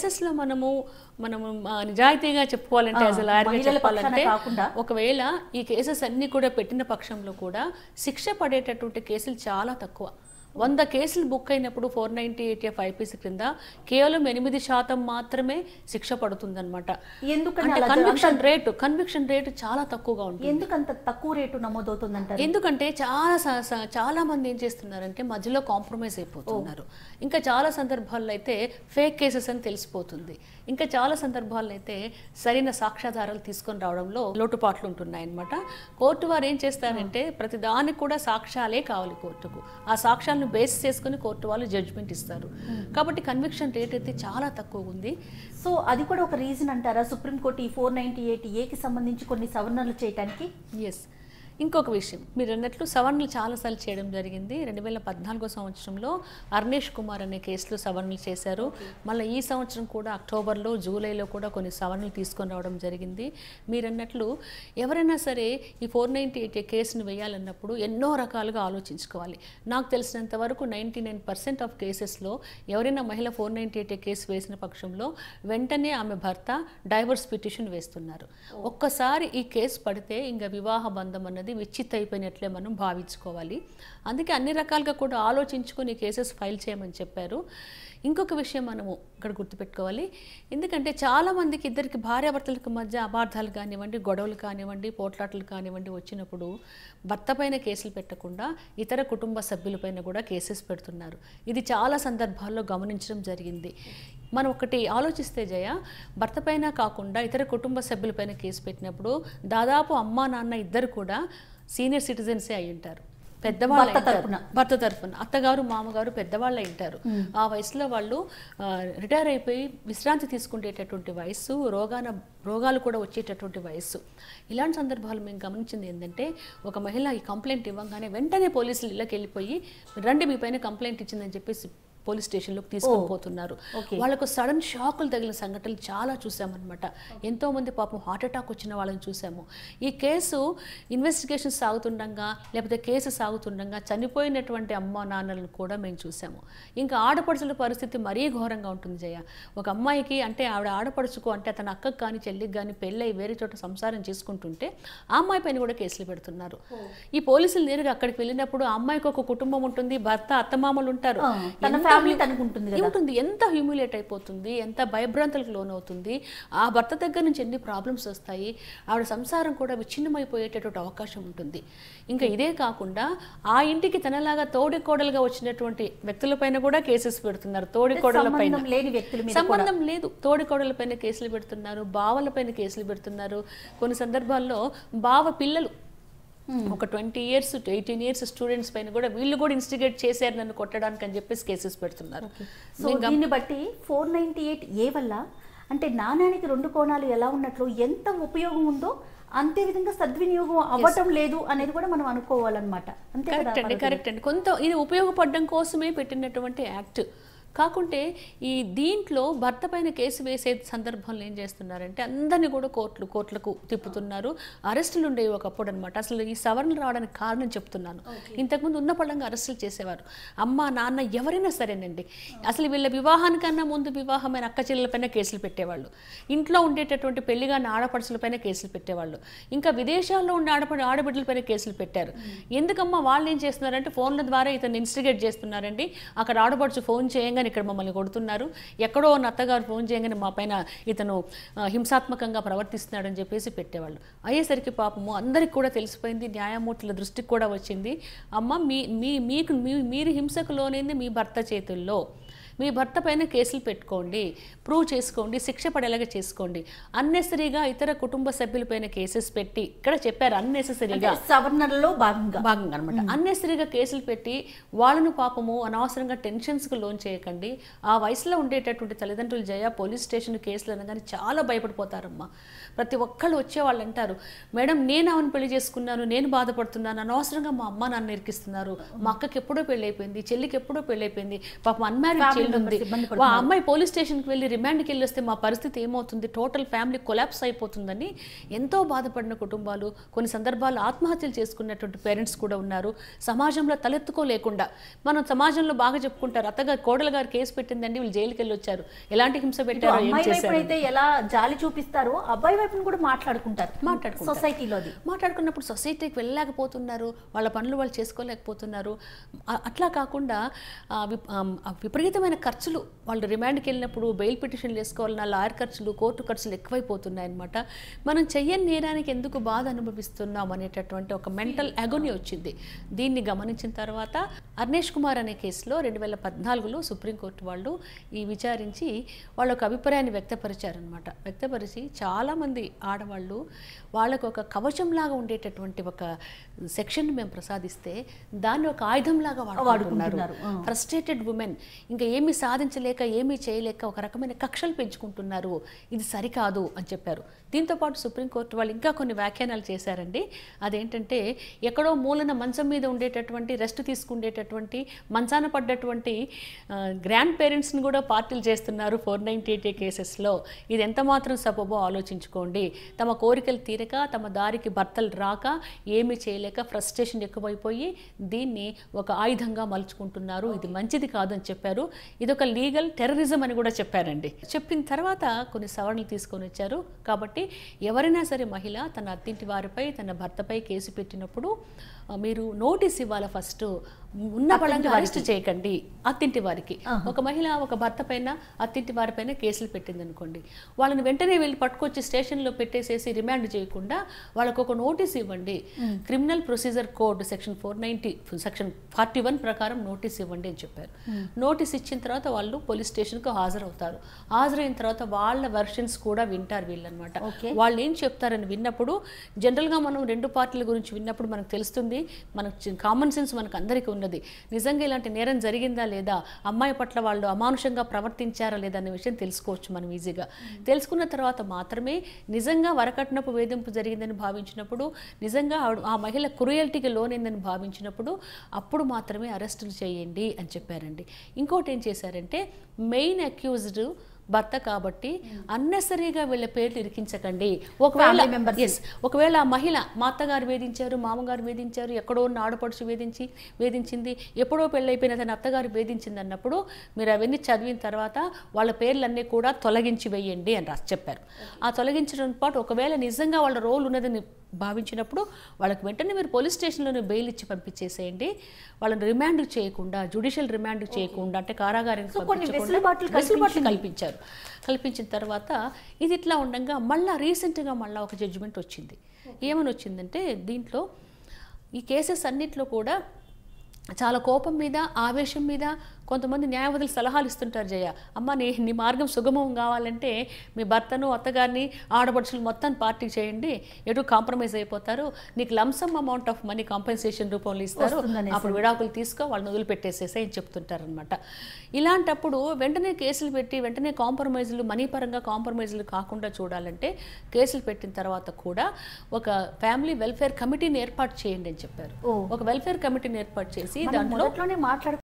కేసెస్లో మనము మనము ఆ, నిజాయితీగా చెప్పుకోవాలంటే ఆ, యాజ్ లాయర్గా మహిళల పక్షాన చెప్పాలంటే కాకుండా. ఒకవేళ ఈ కేసెస్ అన్ని కూడా పెట్టిన పక్షంలో కూడా శిక్ష పడేటటువంటి కేసులు చాలా తక్కువ వంద కేసులు బుక్ అయినప్పుడు four ninety eight F IPC క్రింద కేవలం ఎనిమిది శాతం మాత్రమే శిక్ష పడుతుందన్నమాట ఎందుకని అంటే అలా కన్విక్షన్ రేటు కన్విక్షన్ రేటు చాలా తక్కువగా ఉంటుంది ఎందుకంత తక్కువ రేటు నమోదవుతుందంటారు ఎందుకంటే చాలా స- స- చాలా మంది ఏం చేస్తున్నారంటే మధ్యలో కాంప్రమైజ్ అయిపోతున్నారు ఇంకా చాలా సందర్భాల్లో అయితే ఫేక్ కేసెస్ అని తెలిసిపోతుంది ఇంకా చాలా సందర్భాల్లో అయితే సరైన సాక్ష్యాధారాలు తీసుకొని రావడంలో లోటుపాట్లు ఉంటున్నాయి అన్నమాట కోర్టు వారు ఏం చేస్తారంటే ప్రతి దానికి కూడా సాక్ష్యాలే కావాలి కోర్టుకు ఆ సాక్ష్యాలను బేస్ చేసుకుని కోర్టు వాళ్ళు జడ్జిమెంట్ ఇస్తారు కాబట్టి కన్విక్షన్ రేట్ అయితే చాలా తక్కువ ఉంది సో అది కూడా ఒక రీజన్ అంటారా సుప్రీంకోర్టు ఈ ఫోర్ నైన్టీ ఎయిట్ ఏకి సంబంధించి కొన్ని సవరణలు చేయడానికి ఎస్ ఇంకొక విషయం మీరు అన్నట్లు సవరణలు చాలాసార్లు చేయడం జరిగింది రెండు వేల పద్నాలుగో సంవత్సరంలో అర్నేష్ కుమార్ అనే కేసులో సవరణలు చేశారు మళ్ళీ ఈ సంవత్సరం కూడా అక్టోబర్లో జూలైలో కూడా కొన్ని సవరణలు తీసుకొని రావడం జరిగింది మీరు అన్నట్లు ఎవరైనా సరే ఈ ఫోర్ నైంటీ ఎయిట్ కేసును వేయాలన్నప్పుడు ఎన్నో రకాలుగా ఆలోచించుకోవాలి నాకు తెలిసినంత వరకు నైంటీ నైన్ పర్సెంట్ ఆఫ్ కేసెస్లో ఎవరైనా మహిళ ఫోర్ నైంటీ ఎయిట్ కేసు వేసిన పక్షంలో వెంటనే ఆమె భర్త డైవర్స్ పిటిషన్ వేస్తున్నారు ఒక్కసారి ఈ కేసు పడితే ఇంకా వివాహ బంధం అన్నది విచ్చిత్ అయిపోయినట్లే మనం భావించుకోవాలి అందుకే అన్ని రకాలుగా కూడా ఆలోచించుకొని ఈ కేసెస్ ఫైల్ చేయమని చెప్పారు ఇంకొక విషయం మనము ఇక్కడ గుర్తుపెట్టుకోవాలి ఎందుకంటే చాలామందికి ఇద్దరికి భార్యాభర్తలకు మధ్య అపార్థాలు కానివ్వండి గొడవలు కానివ్వండి పోట్లాటలు కానివ్వండి వచ్చినప్పుడు భర్త పైన కేసులు పెట్టకుండా ఇతర కుటుంబ సభ్యులపైన కూడా కేసెస్ పెడుతున్నారు ఇది చాలా సందర్భాల్లో గమనించడం జరిగింది మనం ఒకటి ఆలోచిస్తే జయ భర్త పైన కాకుండా ఇతర కుటుంబ సభ్యులపైన కేసు పెట్టినప్పుడు దాదాపు అమ్మా నాన్న ఇద్దరు కూడా సీనియర్ సిటిజన్సే అయి ఉంటారు పెద్దవాళ్ళు భర్త అయి ఉంటారు. తరపున. భర్త తరఫున అత్తగారు మామగారు పెద్దవాళ్ళు అయి ఉంటారు ఆ వయసులో వాళ్ళు ఆ, రిటైర్ అయిపోయి విశ్రాంతి తీసుకునేటటువంటి వయస్సు రోగాన రోగాలు కూడా వచ్చేటటువంటి వయస్సు ఇలాంటి సందర్భాలు మేము గమనించింది ఏంటంటే ఒక మహిళ ఈ కంప్లైంట్ ఇవ్వగానే వెంటనే పోలీసులు ఇళ్ళకి వెళ్ళిపోయి రండి మీ పైన కంప్లైంట్ ఇచ్చిందని చెప్పేసి పోలీస్ స్టేషన్లోకి తీసుకొని పోతున్నారు Okay. వాళ్ళకు సడన్ షాకులు తగిలిన సంఘటనలు చాలా చూసామన్నమాట ఎంతో మంది పాపం హార్ట్ అటాక్ వచ్చిన వాళ్ళని చూసాము ఈ కేసు ఇన్వెస్టిగేషన్ సాగుతుండగా లేకపోతే కేసు సాగుతుండగా చనిపోయినటువంటి అమ్మ నాన్నలను కూడా మేము చూసాము ఇంకా ఆడపడుచుల పరిస్థితి మరీ ఘోరంగా ఉంటుంది జయ ఒక అమ్మాయికి అంటే ఆవిడ ఆడపడుచుకు అంటే తన అక్కకు కానీ చెల్లికి కానీ పెళ్ళై వేరే చోట సంసారం చేసుకుంటుంటే ఆ అమ్మాయి పైన కూడా కేసులు పెడుతున్నారు ఈ పోలీసులు నేరుగా అక్కడికి వెళ్ళినప్పుడు ఆ అమ్మాయికి ఒక కుటుంబం ఉంటుంది భర్త అత్తమామలు ఉంటారు ఆ, తన ఎంత ఫ్యామిలీ హ్యూ- తనకు ఉంటుంది కదా ఉంటుంది ఎంత హ్యూమిలేట్ అయిపోతుంది ఎంత భయభ్రాంతులకు లోనవుతుంది ఆ భర్త దగ్గర నుంచి ఎన్ని ప్రాబ్లమ్స్ వస్తాయి ఆవిడ సంసారం కూడా విచ్ఛిన్నమైపోయేటటువంటి అవకాశం ఉంటుంది ఇంకా ఇదే కాకుండా ఆ ఇంటికి తనలాగా తోడి కోడలుగా వచ్చినటువంటి వ్యక్తులపైన కూడా కేసెస్ పెడుతున్నారు తోడి కోడల పైన సంబంధం లేని వ్యక్తుల మీద కూడా సంబంధం లేదు తోడి కోడల పైన కేసులు పెడుతున్నారు బావల పైన కేసులు పెడుతున్నారు కొన్ని సందర్భాల్లో బావ పిల్లలు ఒక twenty years eighteen years students పైన కూడా వీళ్ళు కూడా ఇన్స్టిగేట్ చేశారు నన్ను కొట్టడానికి అని చెప్పేసి కేసెస్ పెడుతున్నారు సో దీన్ని బట్టి ఫోర్ నైన్టీ ఎయిట్ ఏ వల్ల అంటే నాణ్యానికి రెండు కోణాలు ఎలా ఉన్నట్లు ఎంత ఉపయోగం ఉందో అంతే విధంగా సద్వినియోగం అవ్వటం లేదు అనేది కూడా మనం అనుకోవాలన్నమాట అంతే కదా కరెక్ట్ అండి కరెక్ట్ అండి కొంత ఇది ఉపయోగపడడం కోసమే పెట్టినటువంటి యాక్ట్ కాకుంటే ఈ దీంట్లో భర్త పైన కేసు వేసే సందర్భంలో ఏం చేస్తున్నారంటే అందరినీ కూడా కోర్టులు కోర్టులకు తిప్పుతున్నారు అరెస్టులు ఉండేవి ఒకప్పుడు అనమాట అసలు ఈ సవరణలు రావడానికి కారణం చెప్తున్నాను ఇంతకుముందు ఉన్న పడంగా అరెస్టులు చేసేవారు అమ్మ నాన్న ఎవరైనా సరేనండి అసలు వీళ్ళ వివాహానికన్నా ముందు వివాహమైన అక్క చెల్లెలపైన కేసులు పెట్టేవాళ్ళు ఇంట్లో ఉండేటటువంటి పెళ్లిగాని ఆడపడుచులపైన కేసులు పెట్టేవాళ్ళు ఇంకా విదేశాల్లో ఉండే ఆడపడి ఆడబిడ్డలపైన కేసులు పెట్టారు ఎందుకమ్మా వాళ్ళు ఏం చేస్తున్నారంటే ఫోన్ల ద్వారా ఇతను ఇన్స్టిగేట్ చేస్తున్నారండి అక్కడ ఆడపడుచు ఫోన్ చేయగానే ఇక్కడ మమ్మల్ని కొడుతున్నారు ఎక్కడో ఉన్న అత్తగారు ఫోన్ చేయగానే మా పైన ఇతను ఆ, హింసాత్మకంగా ప్రవర్తిస్తున్నాడని చెప్పేసి పెట్టేవాళ్ళు అయ్యేసరికి పాపము అందరికి కూడా తెలిసిపోయింది న్యాయమూర్తుల దృష్టికి కూడా వచ్చింది అమ్మ మీ మీ మీకు మీ మీరు హింసకు లోనేది మీ భర్త చేతుల్లో మీ భర్త పైన కేసులు పెట్టుకోండి ప్రూవ్ చేసుకోండి శిక్ష పడేలాగా చేసుకోండి అన్నెసరీగా ఇతర కుటుంబ సభ్యులపైన కేసెస్ పెట్టి ఇక్కడ చెప్పారు అన్నెసరీగా సవరణలో భాగంగా భాగంగా అనమాట అన్నెసరీగా కేసులు పెట్టి వాళ్ళను పాపము అనవసరంగా టెన్షన్స్కి లోన్ చేయకండి ఆ వయసులో ఉండేటటువంటి తల్లిదండ్రులు జయ పోలీస్ స్టేషన్ కేసులు అనగానే చాలా భయపడిపోతారమ్మా ప్రతి ఒక్కళ్ళు వచ్చే వాళ్ళు అంటారు మేడం నేను ఆమెను పెళ్లి చేసుకున్నాను నేను బాధపడుతున్నాను అనవసరంగా మా అమ్మ నాన్న ఇరికిస్తున్నారు మా అక్కకి ఎప్పుడో పెళ్ళి అయిపోయింది చెల్లికి ఎప్పుడో పెళ్ళి అయిపోయింది పాపం అన్మ్యారీడ్ చెల్లి చైల్డ్ ఉంది members ఇబ్బంది ఆ పడుతున్నారు. అమ్మాయి పోలీస్ స్టేషన్కి వెళ్ళి రిమాండ్కి వెళ్ళి వస్తే మా పరిస్థితి ఏమవుతుంది టోటల్ ఫ్యామిలీ కొలాప్స్ అయిపోతుందని ఎంతో బాధపడిన కుటుంబాలు కొన్ని సందర్భాల్లో ఆత్మహత్యలు చేసుకున్నటువంటి పేరెంట్స్ కూడా ఉన్నారు సమాజంలో తలెత్తుకోలేకుండా మనం సమాజంలో బాగా చెప్పుకుంటారు అత్తగారు కోడలు గారు కేసు పెట్టిందండి వీళ్ళు జైలుకి వెళ్ళి వచ్చారు ఎలాంటి హింస ఇటు పెట్టారో ఏం అమ్మాయి వైపు చేశారు అయితే ఎలా జాలి చూపిస్తారో అబ్బాయి వైపును కూడా మాట్లాడుకుంటారు మాట్లాడుకుంటారు. సొసైటీలోది మాట్లాడుకున్నప్పుడు సొసైటీకి వెళ్ళలేకపోతున్నారు వాళ్ళ పనులు వాళ్ళు చేసుకోలేకపోతున్నారు ఆ- అట్లా కాకుండా ఆ విప్- ఆమ్, ఆ విపరీతమైన ఖర్చులు వాళ్ళు రిమాండ్కి వెళ్ళినప్పుడు బెయిల్ పిటిషన్లు వేసుకోవాలన్న లాయర్ ఖర్చులు కోర్టు ఖర్చులు ఎక్కువైపోతున్నాయి అనమాట మనం చెయ్యని నేరానికి ఎందుకు బాధ అనుభవిస్తున్నాం అనేటటువంటి ఒక మెంటల్ అగోని వచ్చింది దీన్ని గమనించిన తర్వాత అర్నేష్ కుమార్ అనే కేసులో రెండు వేల పద్నాలుగులో సుప్రీంకోర్టు వాళ్ళు ఈ విచారించి వాళ్ళ ఒక అభిప్రాయాన్ని వ్యక్తపరిచారనమాట వ్యక్తపరిచి చాలామంది ఆడవాళ్ళు వాళ్ళకు ఒక కవచంలాగా ఉండేటటువంటి ఒక సెక్షన్ మేము ప్రసాదిస్తే దాన్ని ఒక ఆయుధంలాగా వాడుకుంటున్నారు వాడుకుంటున్నారు. ఆ. ఫ్రస్ట్రేటెడ్ ఉమెన్ ఇంకా ఏమీ సాధించలేక ఏమీ చేయలేక ఒక రకమైన కక్షలు పెంచుకుంటున్నారు ఇది సరికాదు అని చెప్పారు దీంతో పాటు సుప్రీంకోర్టు వాళ్ళు ఇంకా కొన్ని వ్యాఖ్యానాలు చేశారండి అదేంటంటే ఎక్కడో మూలన మంచం మీద ఉండేటటువంటి రెస్ట్ తీసుకుండేటటువంటి మంచాన పడ్డటువంటి గ్రాండ్ పేరెంట్స్ని కూడా పార్టీలు చేస్తున్నారు ఫోర్ నైంటీ ఎయిట్ కేసెస్లో ఇది ఎంత మాత్రం సబబో ఆలోచించుకోండి తమ కోరికలు తీరక తమ దారికి భర్తలు రాక ఏమీ చేయలేక ఫ్రస్ట్రేషన్ ఎక్కువైపోయి దీన్ని ఒక ఆయుధంగా మలుచుకుంటున్నారు ఇది మంచిది కాదు అని చెప్పారు ఇది ఒక లీగల్ టెర్రరిజం అని కూడా చెప్పారండి చెప్పిన తర్వాత కొన్ని సవరణలు తీసుకొని వచ్చారు కాబట్టి ఎవరైనా సరే మహిళ తన అత్తింటి వారిపై తన భర్తపై కేసు పెట్టినప్పుడు ఆ, మీరు నోటీస్ ఇవ్వాలి ఫస్ట్ ఉన్న పడంగా అరెస్ట్ చేయకండి అత్తింటి వారికి ఒక మహిళ ఒక భర్త పైన అత్తింటి వారి పైన కేసులు పెట్టింది అనుకోండి వాళ్ళని వెంటనే వెళ్ళి పట్టుకొచ్చి స్టేషన్లో పెట్టేసేసి రిమాండ్ చేయకుండా వాళ్ళకు ఒక నోటీస్ ఇవ్వండి criminal procedure code section four ninety section forty one ప్రకారం నోటీస్ ఇవ్వండి అని చెప్పారు నోటీస్ ఇచ్చిన తర్వాత వాళ్ళు పోలీస్ స్టేషన్కు హాజరవుతారు హాజరైన తర్వాత వాళ్ళ వెర్షన్స్ కూడా వింటారు వీళ్ళనమాట Okay. వాళ్ళు ఏం చెప్తారని విన్నప్పుడు జనరల్గా మనం రెండు పార్టీల గురించి విన్నప్పుడు మనకు తెలుస్తుంది మనకు కామన్ సెన్స్ మనకు అందరికీ ఉన్నది నిజంగా ఇలాంటి నేరం జరిగిందా లేదా అమ్మాయి పట్ల వాళ్ళు అమానుషంగా ప్రవర్తించారా లేదా అనే విషయం తెలుసుకోవచ్చు మనం ఈజీగా తెలుసుకున్న తర్వాత మాత్రమే నిజంగా వరకట్నపు వేధింపు జరిగిందని భావించినప్పుడు నిజంగా ఆవిడ- ఆ మహిళ క్రూయల్టీకి లోనైందని భావించినప్పుడు అప్పుడు మాత్రమే అరెస్టులు చేయండి అని చెప్పారండి ఇంకోటి ఏం చేశారంటే మెయిన్ అక్యూజ్డ్ భర్త కాబట్టి అన్నెసరీగా వీళ్ళ పేర్లు ఇరికించకండి ఒకవేళ Family members. ఎస్ ఒకవేళ ఆ మహిళ మా అత్తగారు వేధించారు మామగారు వేధించారు ఎక్కడో ఉన్న ఆడపడుచు వేధించి వేధించింది ఎప్పుడో పెళ్ళైపోయిన తన అత్తగారు వేధించింది అన్నప్పుడు మీరు అవన్నీ చదివిన తర్వాత వాళ్ళ పేర్లన్నీ కూడా తొలగించి వేయండి అని రాసి చెప్పారు ఆ తొలగించడం పాటు ఒకవేళ నిజంగా వాళ్ళ రోల్ ఉన్నదని భావించినప్పుడు వాళ్ళకి వెంటనే మీరు పోలీస్ స్టేషన్లోనే బెయిల్ ఇచ్చి పంపించేసేయండి వాళ్ళని రిమాండ్ చేయకుండా జుడిషియల్ రిమాండ్ చేయకుండా అంటే కారాగారానికి సో కొన్ని పంపించకుండా వెసులుబాట్లు వెసులుబాట్లు కల్పించారు కల్పించిన తర్వాత ఇది ఇట్లా ఉండగా మళ్ళీ రీసెంట్గా మళ్ళీ ఒక జడ్జిమెంట్ వచ్చింది ఏమని వచ్చిందంటే దీంట్లో ఈ కేసెస్ అన్నిట్లో కూడా చాలా కోపం మీద ఆవేశం మీద కొంతమంది న్యాయవాదులు సలహాలు ఇస్తుంటారు జయ అమ్మ నీ నీ మార్గం సుగమం కావాలంటే మీ భర్తను అత్తగారిని ఆడపడుచులు మొత్తం పార్టీ చేయండి ఎటు కాంప్రమైజ్ అయిపోతారు నీకు lump sum amount of money compensation రూపంలో ఇస్తారు వస్తుందనేసి. అప్పుడు విడాకులు తీసుకో వాళ్ళని వదిలిపెట్టేసేసి అని చెప్తుంటారనమాట ఇలాంటప్పుడు వెంటనే కేసులు పెట్టి వెంటనే కాంప్రమైజులు మనీ పరంగా కాంప్రమైజులు కాకుండా చూడాలంటే కేసులు పెట్టిన తర్వాత కూడా ఒక ఫ్యామిలీ వెల్ఫేర్ కమిటీని ఏర్పాటు చేయండి అని చెప్పారు ఓ. ఒక వెల్ఫేర్ కమిటీని ఏర్పాటు చేసి మనం దాంట్లో మొదట్లోనే మాట్లాడు